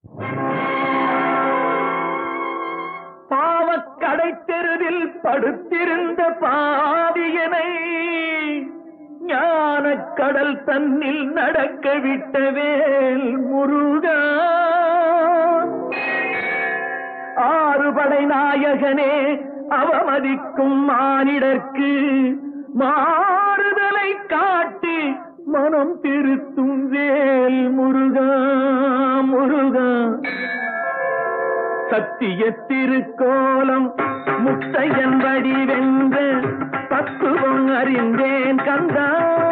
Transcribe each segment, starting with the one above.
பாவக்கடை தெருவில் படுத்திருந்த பாவியனை ஞானக் கடல் தன்னில் நடக்க விட்டவேல் முருகா ஆறுபடை நாயகனே அவமதிக்கும் மானிடர்க்கு மாறுதலை காட்டி மனம் திருத்தும் வேல் முருகா முருகா சத்திய திருக்கோலம் முத்தையன் வடிவென்ற தத்துவம் அறிந்தேன் கந்தா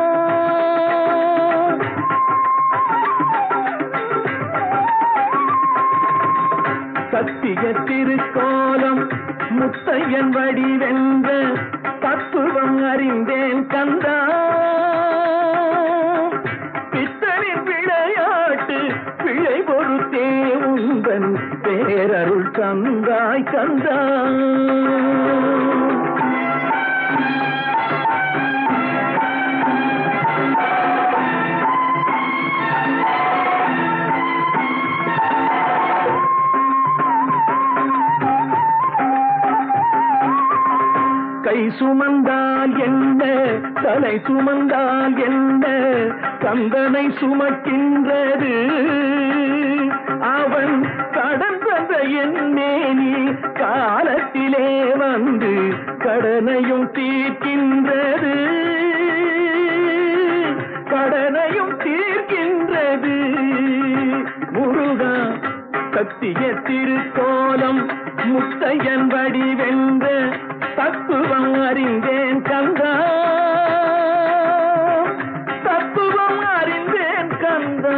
சத்திய திருக்கோலம் முத்தையன் வடிவென்ற தத்துவம் அறிந்தேன் கந்தா பித்தனின் விளையாட்டு பிழை பொறுத்தே உந்தன் பேரருள் தந்தாய் கந்தா கை சுமந்தால் என்ன தலை சுமந்தால் என்ன கந்தனை சுமக்கின்றது அவன் கடந்த என்னேனி காலத்திலே வந்து கடனையும் தீர்க்கின்றது கடனையும் தீர்க்கின்றது முருகா சத்திய திருக்கோலம் முத்தையன் வடிவென்ற தத்துவம் அறிந்தேன் கந்தா தத்துவம் அறிந்தேன் கந்தா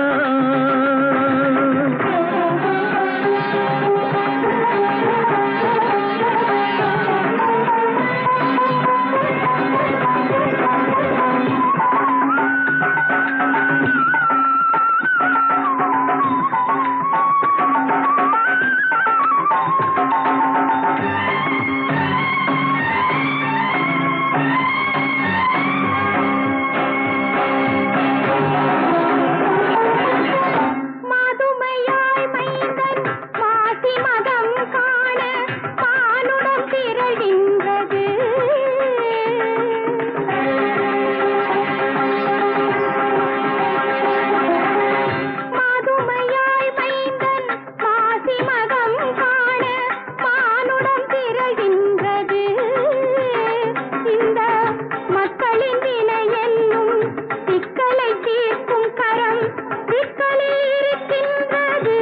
மாதுமையாய் மைந்தன் மாசி மகம் காண மானுடம் திரள்கின்றது மாதுமையாய் மைந்தன் மாசி மகம் காண மானுடம் திரள்கின்றது இந்த மக்களின் வினை என்னும் சிக்கலை தீர்க்கும் கரம் சிக்கலில் இருக்கின்றது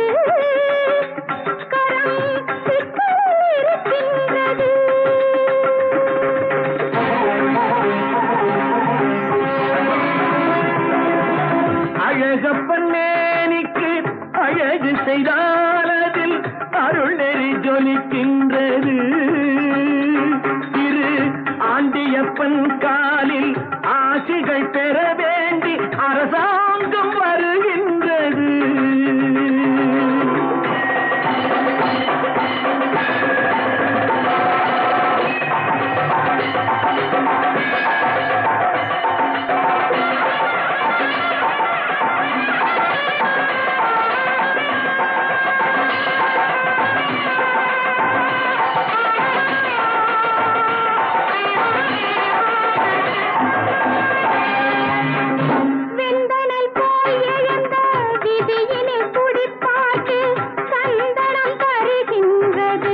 கரம் சிக்கலில் இருக்கின்றது அழகப்பன் மேனிக்கு அழகு செய்தால் அதில் அருள் நெறி ஜொலிக்கின்றது திரு ஆண்டியப்பன் காலில் ஆசிகள் பெற வேண்டி அரசாங்கம் வருகின்றது வெந்தனல் போல் எழுந்த விதியினில் துடிப்பாட்டு சந்தனம் தருகின்றது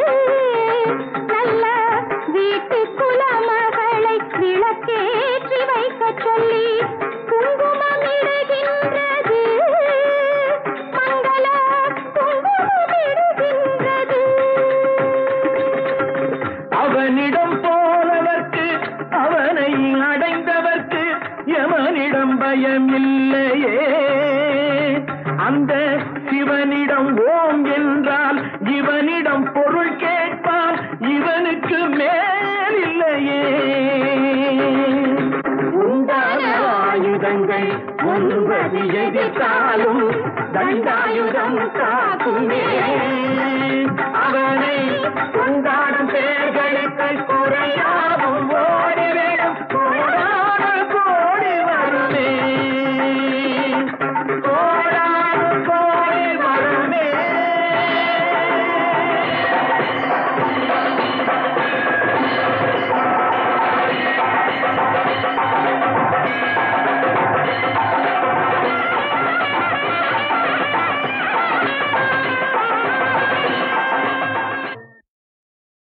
நல்ல வீட்டு குலமகளை விளக்கேற்றி வைக்கச் சொல்லி குங்குமம் இடுகின்றது மங்கள குங்குமம் இடுகின்றது அவனிடம் போனவர்க்கு அவனை அடைந்தவர்க்கு எவனிடம் பயம் இல்லையே அந்த சிவனிடம் ஓம் என்றால் இவனிடம் பொருள் கேட்பான் இவனுக்கு மேல் இல்லையே உண்டான ஆயுதங்கள் ஒன்பது எதிர்த்தாலும் தண்டாயுதம் காக்குமே அவனை கொண்டாடும் பேர்